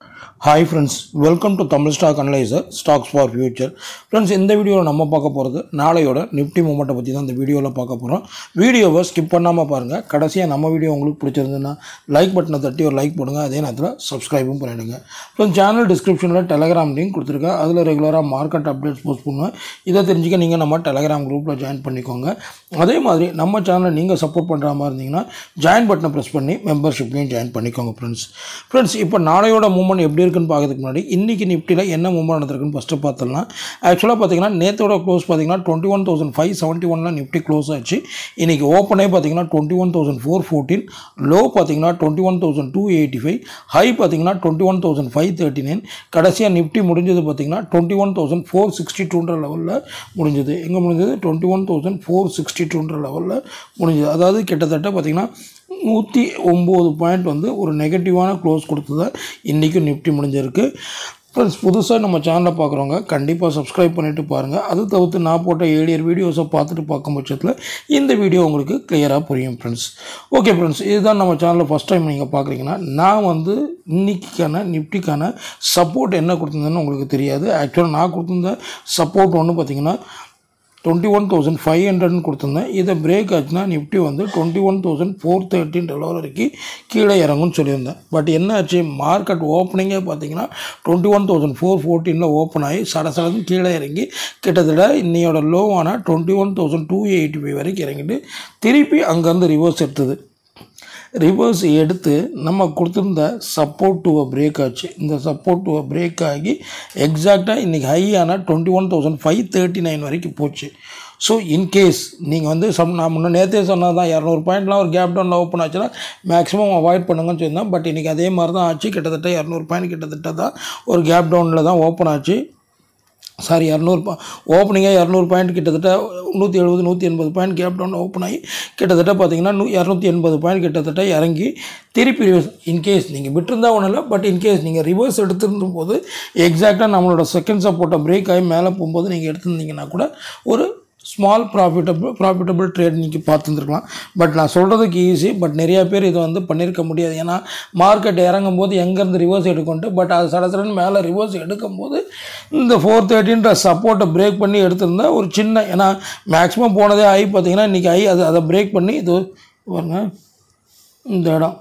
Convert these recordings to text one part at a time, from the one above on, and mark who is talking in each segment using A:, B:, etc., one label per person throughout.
A: hi friends welcome to Tamil stock analyser stocks for future friends இந்த வீடியோவில் நம்ம பார்க்க போகிறது நாளையோட நிஃப்டி மூமெண்ட்டை பற்றி தான் இந்த வீடியோவில் பார்க்க போகிறோம் வீடியோவை ஸ்கிப் பண்ணாமல் பாருங்கள் கடைசியாக நம்ம வீடியோ உங்களுக்கு பிடிச்சிருந்ததுன்னா லைக் பட்டனை தட்டி ஒரு லைக் போடுங்க அதே நேரத்தில் சப்ஸ்கிரைபும் பண்ணிவிடுங்க ஃப்ரெண்ட்ஸ் சேனல் டிஸ்கிரிப்ஷனில் டெலகிராம் லிங்க் கொடுத்துருக்கேன் அதில் ரெகுலராக மார்க்கெட் அப்டேட்ஸ் போஸ்ட் பண்ணுவேன் இதை தெரிஞ்சுக்க நீங்கள் நம்ம டெலகிராம் குரூப்பில் ஜாயின் பண்ணிக்கோங்க அதே மாதிரி நம்ம சேனலை நீங்கள் சப்போர்ட் பண்ணுற மாதிரி இருந்தீங்கன்னா ஜாயின் பட்டனை ப்ரெஸ் பண்ணி மெம்பர்ஷிப்லையும் ஜாயின் பண்ணிக்கோங்க ஃப்ரெண்ட்ஸ் ஃப்ரெண்ட்ஸ் இப்போ நாளையோட மூமெண்ட் எப்படி இருக்குன்னு பார்க்கறதுக்கு முன்னாடி இன்றைக்கி நிஃப்டியில் என்ன மூவ்மெண்ட் நடந்திருக்குன்னு ஃபஸ்ட்டு பார்த்துடலாம் ஆக்சுவலாக பார்த்தீங்கன்னா நேற்றோட க்ளோஸ் பார்த்தீங்கன்னா twenty one thousand five seventy ஒனில் நிஃப்டி க்ளோஸ் ஆச்சு இன்றைக்கி ஓப்பனே பார்த்தீங்கன்னா twenty one thousand four fourteen low பார்த்தீங்கன்னா twenty one thousand two eighty five high பார்த்தீங்கன்னா twenty one thousand five thirty nine கடைசியாக நிஃப்டி முடிஞ்சது பார்த்தீங்கன்னா twenty one thousand four sixty டூன்ற லெவலில் முடிஞ்சது எங்கே முடிஞ்சது twenty one thousand four sixty டூன்ற லெவலில் முடிஞ்சது அதாவது கிட்டத்தட்ட பார்த்தீங்கன்னா நூற்றி ஒம்பது பாயிண்ட் வந்து ஒரு நெகட்டிவான க்ளோஸ் கொடுத்ததா இன்றைக்கும் நிஃப்டி முடிஞ்சிருக்கு ஃப்ரெண்ட்ஸ் புதுசாக நம்ம சேனலை பார்க்குறவங்க கண்டிப்பாக சப்ஸ்கிரைப் பண்ணிவிட்டு பாருங்கள் அது தவிர்த்து நான் போட்ட ஏழியர் வீடியோஸை பார்த்துட்டு பார்க்கும் பட்சத்தில் இந்த வீடியோ உங்களுக்கு கிளியராக புரியும் ஃப்ரெண்ட்ஸ் ஓகே ஃப்ரெண்ட்ஸ் இதுதான் நம்ம சேனலில் ஃபஸ்ட் டைம் நீங்கள் பார்க்குறீங்கன்னா நான் வந்து இன்றைக்கான நிஃப்டிக்கான சப்போர்ட் என்ன கொடுத்துருந்தேன்னு உங்களுக்கு தெரியாது ஆக்சுவலாக நான் கொடுத்துருந்த சப்போர்ட் ஒன்று பார்த்தீங்கன்னா டுவெண்ட்டி ஒன் தௌசண்ட் ஃபைவ் ஹண்ட்ரட்னு கொடுத்துருந்தேன் இதை பிரேக் ஆச்சுன்னா நிஃப்டி வந்து டுவெண்ட்டி ஒன் தௌசண்ட் ஃபோர் தேர்ட்டின் லெவல் வரைக்கும் கீழே இறங்கும்னு சொல்லியிருந்தேன் பட் என்ன ஆச்சு மார்க்கெட் ஓப்பனிங்கே பார்த்தீங்கன்னா டுவெண்ட்டி ஒன் தௌசண்ட் ஃபோர் ஃபோர்டீனில் ஓப்பன் ஆகி சட சடன்னு கீழே இறங்கி கிட்டத்தட்ட இன்னையோட லோவான twenty one thousand two eighty five வரைக்கும் இறங்கிட்டு திருப்பி அங்கேருந்து ரிவர்ஸ் எடுத்தது ரிவர்ஸ் எடுத்து நம்ம கொடுத்துருந்த சப்போர்ட் டு பிரேக் ஆச்சு இந்த சப்போர்ட் டு பிரேக் ஆகி எக்ஸாக்டாக இன்றைக்கி ஹையான twenty one thousand five thirty nine வரைக்கும் போச்சு ஸோ இன்கேஸ் நீங்கள் வந்து சம் நான் முன்னே நேற்றே சொன்னது தான் இரநூறு பாயிண்ட்லாம் ஒரு கேப் டவுனில் ஓப்பன் ஆச்சுன்னா மேக்ஸிமம் அவாய்ட் பண்ணுங்கன்னு சொல்லியிருந்தேன் பட் இன்றைக்கி அதே மாதிரி தான் ஆச்சு கிட்டத்தட்ட இரநூறு பாயிண்ட் கிட்டத்தட்ட தான் ஒரு கேப் டவுனில் தான் ஓப்பன் ஆச்சு சாரி இரநூறு பா ஓப்பனிங்காக இரநூறு பாயிண்ட் கிட்டத்தட்ட நூற்றி எழுபது நூற்றி எண்பது பாயிண்ட் கேப் டவுன் ஓப்பன் ஆகி கிட்டத்தட்ட பார்த்தீங்கன்னா நூ இரநூத்தி எண்பது பாயிண்ட் கிட்டத்தட்ட இறங்கி திருப்பி ரிவர்ஸ் இன்கேஸ் நீங்கள் விட்டுருந்தா ஒன்றும் இல்லை பட் இன்கேஸ் நீங்கள் ரிவர்ஸ் எடுத்திருந்த போது எக்ஸாக்டாக நம்மளோட செகண்ட் சப்போர்ட்டை பிரேக் ஆகி மேலே போகும்போது நீங்கள் எடுத்திருந்தீங்கன்னா கூட ஒரு ஸ்மால் ப்ராஃபிட்டபிள் ப்ராஃபிட்டபிள் ட்ரேட் நீங்கள் பார்த்துருந்துருக்கலாம் பட் நான் சொல்கிறதுக்கு ஈஸி பட் நிறையா பேர் இதை வந்து பண்ணியிருக்க முடியாது ஏன்னா மார்க்கெட் இறங்கும் போது எங்கேருந்து ரிவர்ஸ் எடுக்கொண்டு பட் அது சட சடன்னு மேலே ரிவர்ஸ் எடுக்கும்போது இந்த ஃபோர் தேர்ட்டின்ற சப்போர்ட்டை பிரேக் பண்ணி எடுத்திருந்தா ஒரு சின்ன ஏன்னா மேக்ஸிமம் போனதே ஐ பார்த்தீங்கன்னா இன்றைக்கி ஐ அது அதை பிரேக் பண்ணி இது பாருங்க இந்த இடம்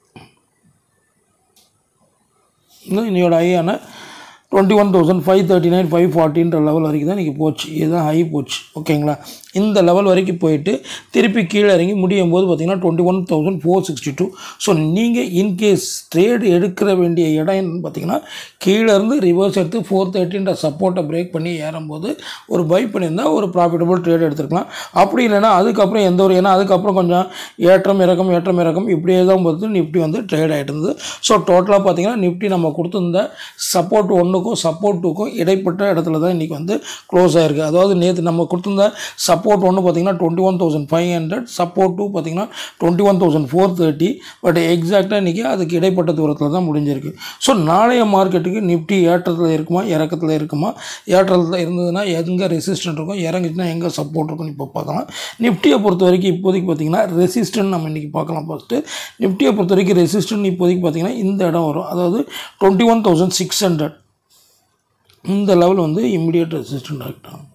A: இன்னும் இன்னையோட ஐயான twenty one thousand five thirty nine five ஃபார்ட்டின்ற லெவல் வரைக்கும் தான் இன்றைக்கி போச்சு இதுதான் ஹை போச்சு ஓகேங்களா இந்த லெவல் வரைக்கும் போயிட்டு திருப்பி கீழே இறங்கி முடியும் போது பார்த்தீங்கன்னா twenty one thousand four sixty two so நீங்கள் இன்கேஸ் ட்ரேட் எடுக்கிற வேண்டிய இடம் என்னன்னு பார்த்தீங்கன்னா கீழேருந்து ரிவர்ஸ் எடுத்து ஃபோர் தேர்ட்டின்ற சப்போர்ட்டை பிரேக் பண்ணி ஏறும்போது ஒரு பை பண்ணியிருந்தால் ஒரு ப்ராஃபிட்டபுள் ட்ரேட் எடுத்துருக்கலாம் அப்படி இல்லைன்னா அதுக்கப்புறம் எந்த ஒரு ஏன்னா அதுக்கப்புறம் கொஞ்சம் ஏற்றம் இறக்கம் ஏற்றம் இறக்கம் இப்படியே தான் பார்த்து நிஃப்டி வந்து ட்ரேட் ஆகிட்டு இருந்தது ஸோ டோட்டலாக பார்த்தீங்கன்னா நிஃப்டி நம்ம கொடுத்துருந்த சப்போர்ட் ஒன்றுக்கும் சப்போர்ட் டூக்கும் இடைப்பட்ட இடத்துல தான் இன்றைக்கி வந்து க்ளோஸ் ஆகிருக்கு அதாவது நேற்று நம்ம கொடுத்துருந்த சப்போர்ட் ஒன்று பார்த்தீங்கன்னா twenty one thousand five hundred support two பார்த்தீங்கன்னா twenty one thousand four thirty but எக்ஸாக்டாக இன்றைக்கி அதுக்கு இடைப்பட்ட தூரத்தில் தான் முடிஞ்சிருக்கு ஸோ நாளைய மார்க்கெட்டுக்கு நிஃப்டி ஏற்றத்தில் இருக்குமா இறக்கத்தில் இருக்குமா ஏற்றத்தில் இருந்ததுன்னா எங்கே ரெசிஸ்டன்ட் இருக்கும் இறங்கிச்சுன்னா எங்கே சப்போர்ட் இருக்கும்னு இப்போ பார்க்கலாம் நிஃப்டியை பொறுத்த வரைக்கும் இப்போதைக்கு பார்த்தீங்கன்னா ரெசிஸ்டன்ட் நம்ம இன்றைக்கி பார்க்கலாம் ஃபஸ்ட்டு நிஃப்டியை பொறுத்த வரைக்கும் ரெசிஸ்டன்ட் இப்போதைக்கு பார்த்தீங்கன்னா இந்த இடம் வரும் அதாவது twenty one thousand six hundred இந்த லெவல் வந்து இம்மிடியட் ரெசிஸ்டன்ட் ஆக்ட் ஆகும்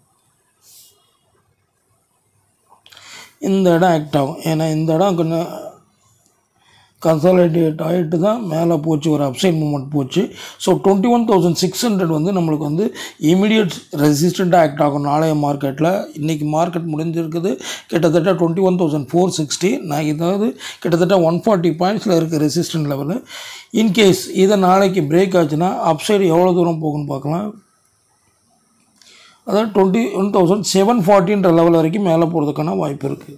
A: இந்த இடம் ஆக்ட் ஆகும் ஏன்னா இந்த இடம் கொஞ்சம் கன்சாலிடேட் ஆகிட்டு தான் மேலே போச்சு ஒரு அப்சைட் மூமெண்ட் போச்சு so twenty one thousand six hundred வந்து நம்மளுக்கு வந்து இமீடியட் ரெசிஸ்டண்ட்டாக ஆக்ட் ஆகும் நாளைய மார்க்கெட்டில் இன்றைக்கி மார்க்கெட் முடிஞ்சிருக்குது கிட்டத்தட்ட twenty one thousand four sixty நான் இதாவது கிட்டத்தட்ட ஒன் ஃபார்ட்டி பாயிண்ட்ஸில் இருக்குது ரெசிஸ்டன்ட் லெவலு இன்கேஸ் இதை நாளைக்கு பிரேக் ஆச்சுன்னா அப்சைடு எவ்வளோ தூரம் போகுன்னு பார்க்கலாம் அதாவது டுவெண்ட்டி ஒன் தௌசண்ட் செவன் ஃபார்ட்டின்ற லெவல் வரைக்கும் மேலே போகிறதுக்கான வாய்ப்பு இருக்குது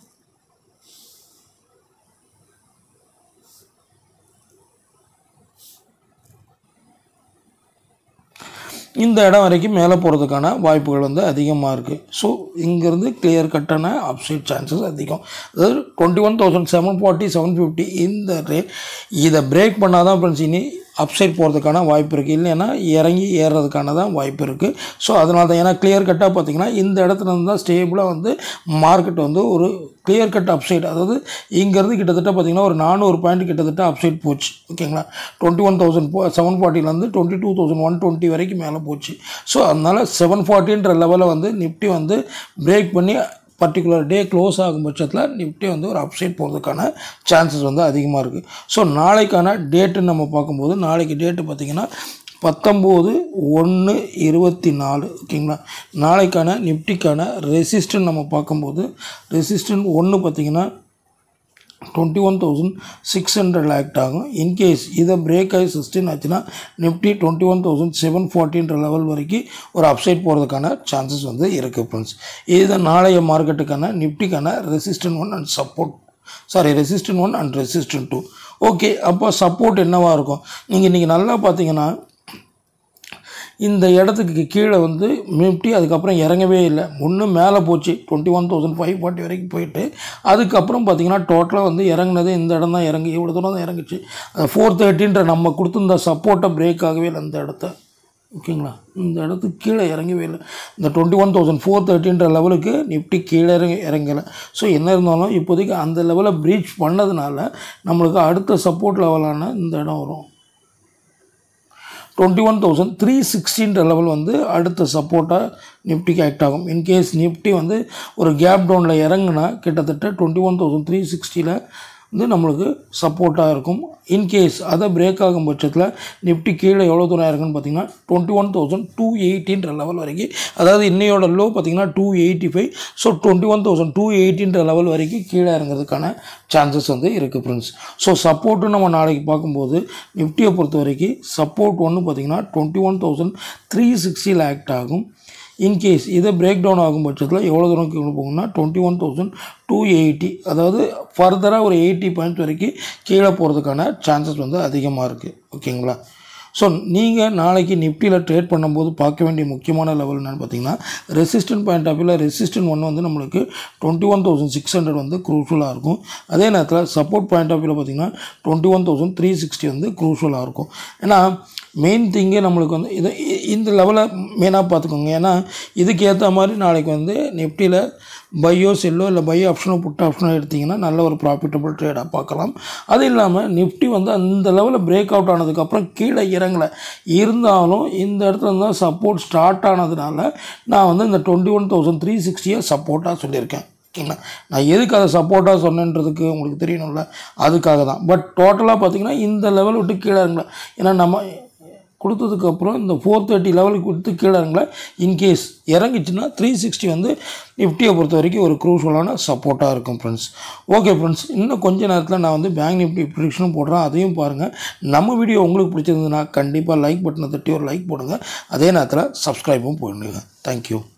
A: இந்த இடம் வரைக்கும் மேலே போகிறதுக்கான வாய்ப்புகள் வந்து அதிகமாக இருக்குது ஸோ இங்கேருந்து கிளியர் கட்டான அப்சைட் சான்சஸ் அதிகம் அதாவது twenty one thousand seven forty seven fifty இந்த ரே இதை பிரேக் பண்ணால் தான் ஃப்ரெண்ட்ஸ் இனி அப்சைட் போகிறதுக்கான வாய்ப்பு இருக்குது இல்லைன்னா இறங்கி ஏறுறதுக்கான தான் வாய்ப்பு இருக்குது ஸோ அதனால தான் ஏன்னா கிளியர் கட்டாக பார்த்தீங்கன்னா இந்த இடத்துல இருந்து தான் ஸ்டேபிளாக வந்து மார்க்கெட் வந்து ஒரு கிளியர் கட் அப்சைட் அதாவது இங்கேருந்து கிட்டத்தட்ட பார்த்தீங்கன்னா ஒரு நானூறு பாயிண்ட் கிட்டத்தட்ட அப்சைட் போச்சு ஓகேங்களா டுவெண்ட்டி ஒன் தௌசண்ட் போ செவன் ஃபார்ட்டிலேருந்து twenty two thousand one twenty வரைக்கும் மேலே போச்சு ஸோ அதனால் செவன் ஃபார்ட்டின்ற லெவலில் வந்து நிஃப்டி வந்து பிரேக் பண்ணி பர்டிகுலர் டே க்ளோஸ் ஆகும் பட்சத்தில் நிஃப்டி வந்து ஒரு அப்சைட் போகிறதுக்கான சான்சஸ் வந்து அதிகமாக இருக்குது ஸோ நாளைக்கான டேட்டுன்னு நம்ம பார்க்கும்போது நாளைக்கு டேட்டு பார்த்திங்கன்னா பத்தொம்போது ஒன்று இருபத்தி நாலு ஓகேங்களா நாளைக்கான நிஃப்டிக்கான ரெசிஸ்டன் நம்ம பார்க்கும்போது ரெசிஸ்டன் ஒன்று பார்த்திங்கன்னா twenty one thousand six hundred act ஆகும் இன்கேஸ் இதை பிரேக் ஆகி சிக்ஸ்டீன் ஆச்சுன்னா Nifty twenty one thousand seven ஃபார்ட்டின்ற லெவல் வரைக்கும் ஒரு அப்சைட் போகிறதுக்கான சான்சஸ் வந்து இருக்குது ஃப்ரெண்ட்ஸ் இதுதான் நாளைய மார்க்கெட்டுக்கான நிஃப்டிக்கான resistance one and support sorry resistance one and resistance two okay அப்போ சப்போர்ட் என்னவாக இருக்கும் நீங்கள் இன்றைக்கி நல்லா பார்த்தீங்கன்னா இந்த இடத்துக்கு கீழே வந்து நிஃப்டி அதுக்கப்புறம் இறங்கவே இல்லை ஒன்று மேலே போச்சு twenty one thousand five forty வரைக்கும் போயிட்டு அதுக்கப்புறம் பார்த்தீங்கன்னா டோட்டலாக வந்து இறங்குனது இந்த இடம் தான் இறங்கி இவ்வளோ தூரம் தான் இறங்குச்சு ஃபோர் தேர்ட்டின்ற நம்ம கொடுத்துருந்த சப்போர்ட்டை பிரேக் ஆகவே இல்லை இந்த இடத்த ஓகேங்களா இந்த இடத்துக்கு கீழே இறங்கவே இல்லை இந்த டுவெண்ட்டி ஒன் தௌசண்ட் ஃபோர் தேர்ட்டின்ற லெவலுக்கு நிஃப்டி கீழே இறங்கி இறங்கலை ஸோ என்ன இருந்தாலும் இப்போதைக்கு அந்த லெவலை ப்ரீச் பண்ணதுனால நம்மளுக்கு அடுத்த சப்போர்ட் லெவலான இந்த இடம் வரும் டுவெண்ட்டி ஒன் தௌசண்ட் த்ரீ சிக்ஸ்டின்ற லெவல் வந்து அடுத்த சப்போர்ட்டாக நிஃப்டிக்கு ஆக்ட் ஆகும் இன்கேஸ் நிஃப்டி வந்து ஒரு கேப் டவுனில் இறங்குனா கிட்டத்தட்ட டுவெண்ட்டி ஒன் தௌசண்ட் த்ரீ சிக்ஸ்டியில் வந்து நம்மளுக்கு சப்போர்ட்டாக இருக்கும் இன்கேஸ் அதை பிரேக் ஆகும் பட்சத்தில் நிஃப்டி கீழே எவ்வளோ தூரம் இருக்குன்னு பார்த்தீங்கன்னா டுவெண்ட்டி ஒன் தௌசண்ட் டூ எயிட்டின்ற லெவல் வரைக்கும் அதாவது இன்னையோட லோ பார்த்தீங்கன்னா two eighty five so twenty one thousand two எயிட்டின்ற லெவல் வரைக்கும் கீழே இறங்குறதுக்கான சான்சஸ் வந்து இருக்குது ஃப்ரெண்ட்ஸ் ஸோ சப்போர்ட்டு நம்ம நாளைக்கு பார்க்கும்போது நிஃப்டியை பொறுத்த வரைக்கும் சப்போர்ட் ஒன்று பார்த்தீங்கன்னா டுவெண்ட்டி ஒன் தௌசண்ட் த்ரீ சிக்ஸ்டியில் ஆக்ட் ஆகும் இன்கேஸ் இதை பிரேக் டவுன் ஆகும் பட்சத்தில் எவ்வளோ தூரம் கீழே போகும்னா twenty one thousand two eighty அதாவது ஃபர்தராக ஒரு எயிட்டி பாயிண்ட் வரைக்கும் கீழே போகிறதுக்கான சான்சஸ் வந்து அதிகமாக இருக்குது ஓகேங்களா ஸோ நீங்கள் நாளைக்கு நிஃப்டியில் ட்ரேட் பண்ணும்போது பார்க்க வேண்டிய முக்கியமான லெவல் என்னென்னு பார்த்தீங்கன்னா ரெசிஸ்டன்ட் பாயிண்ட் ஆஃப் வியூவில் ரெசிஸ்டன்ட் ஒன்று வந்து நம்மளுக்கு twenty one thousand six hundred வந்து க்ரூஷலாக இருக்கும் அதே நேரத்தில் சப்போர்ட் பாயிண்ட் ஆஃப் வியூவில் பார்த்தீங்கன்னா twenty one thousand three sixty வந்து க்ரூஷலாக இருக்கும் ஏன்னா மெயின் திங்கே நம்மளுக்கு வந்து இது இ- இந்த லெவலை மெயினாக பார்த்துக்கோங்க ஏன்னா இதுக்கு ஏற்ற மாதிரி நாளைக்கு வந்து நிஃப்டியில் பையோ செல்லோ இல்லை பை ஆப்ஷனோ புட் ஆப்ஷனோ எடுத்திங்கன்னா நல்ல ஒரு ப்ராஃபிட்டபிள் ட்ரேடாக பார்க்கலாம் அது இல்லாமல் நிஃப்டி வந்து அந்த லெவலில் பிரேக் அவுட் ஆனதுக்கப்புறம் கீழே இறங்கலை இருந்தாலும் இந்த இடத்துல தான் சப்போர்ட் ஸ்டார்ட் ஆனதுனால நான் வந்து இந்த டுவெண்ட்டி ஒன் தௌசண்ட் த்ரீ சிக்ஸ்டியை சப்போர்ட்டாக சொல்லியிருக்கேன் ஓகேங்களா நான் எதுக்கு அதை சப்போர்ட்டாக சொன்னேன்றதுக்கு உங்களுக்கு தெரியணும்ல அதுக்காக தான் பட் டோட்டலாக பார்த்தீங்கன்னா இந்த லெவல் விட்டு கீழே இறங்கல ஏன்னா நம்ம கொடுத்ததுக்கப்புறம் இந்த ஃபோர் தேர்ட்டி லெவலுக்கு விட்டு கீழே இறங்கல இன்கேஸ் இறங்கிச்சுன்னா த்ரீ சிக்ஸ்டி வந்து நிஃப்டியை பொறுத்த வரைக்கும் ஒரு க்ரூஷலான சப்போர்ட்டாக இருக்கும் ஃப்ரெண்ட்ஸ் ஓகே ஃப்ரெண்ட்ஸ் இன்னும் கொஞ்ச நேரத்தில் நான் வந்து பேங்க் நிஃப்டி ப்ரிடிக்ஷனும் போடுறேன் அதையும் பாருங்கள் நம்ம வீடியோ உங்களுக்கு பிடிச்சிருந்ததுன்னா கண்டிப்பாக லைக் பட்டனை தட்டி ஒரு லைக் போடுங்க அதே நேரத்தில் சப்ஸ்கிரைபும் பண்ணுங்க தேங்க்யூ